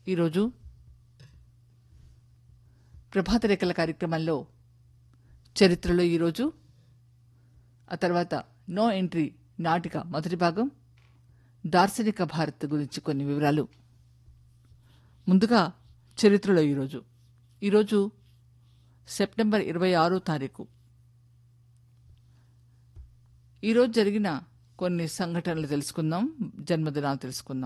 ఈరోజు ప్రభాత రేఖల కార్యక్రమంలో చరిత్రలో ఈరోజు ఆ తర్వాత నో ఎంట్రీ నాటిక మొదటి భాగం దార్శనిక భారత్ గురించి కొన్ని వివరాలు ముందుగా చరిత్రలో ఈరోజు ఈరోజు సెప్టెంబర్ ఇరవై ఆరో తారీఖు ఈరోజు జరిగిన కొన్ని సంఘటనలు తెలుసుకుందాం జన్మదినాలు తెలుసుకుందాం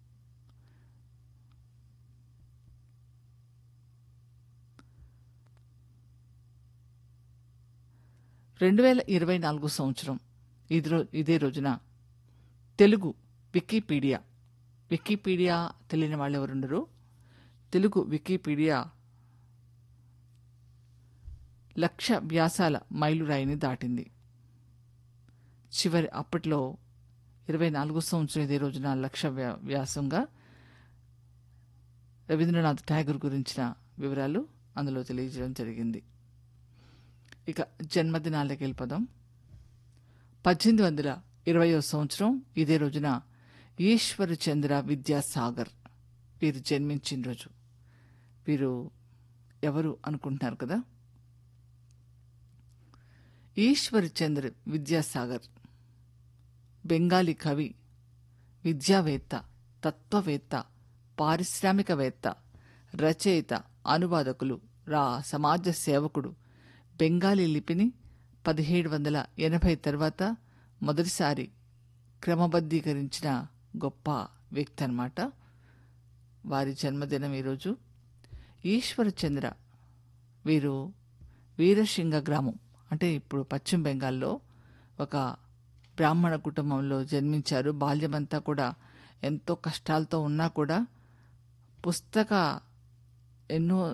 రెండు వేల ఇరవై నాలుగు సంవత్సరం ఇది రో ఇదే రోజున తెలుగు వికీపీడియా వికీపీడియా తెలియని వాళ్ళు ఎవరుండరు తెలుగు వికీపీడియా లక్ష వ్యాసాల మైలురాయిని దాటింది చివరి అప్పట్లో ఇరవై నాలుగో సంవత్సరం ఇదే రోజున లక్ష వ్యా- వ్యాసంగా రవీంద్రనాథ్ ఠాగూర్ గురించిన వివరాలు అందులో తెలియజేయడం జరిగింది ఇక జన్మదినాలకు వెళ్ళిపోదాం పద్దెనిమిది వందల ఇరవయో సంవత్సరం ఇదే రోజున ఈశ్వర్ చంద్ర విద్యాసాగర్ వీరు జన్మించిన రోజు వీరు ఎవరు అనుకుంటున్నారు కదా ఈశ్వర్ చంద్ర విద్యాసాగర్ బెంగాలీ కవి విద్యావేత్త తత్వవేత్త పారిశ్రామికవేత్త రచయిత అనువాదకులు రా సమాజ సేవకుడు బెంగాలీ లిపిని పదిహేడు వందల ఎనభై తర్వాత మొదటిసారి క్రమబద్ధీకరించిన గొప్ప వ్యక్తి అన్నమాట వారి జన్మదినం ఈరోజు ఈశ్వరచంద్ర వీరు వీరసింగ గ్రామం అంటే ఇప్పుడు పశ్చిమ బెంగాల్లో ఒక బ్రాహ్మణ కుటుంబంలో జన్మించారు బాల్యమంతా కూడా ఎంతో కష్టాలతో ఉన్నా కూడా పుస్తక ఎన్నో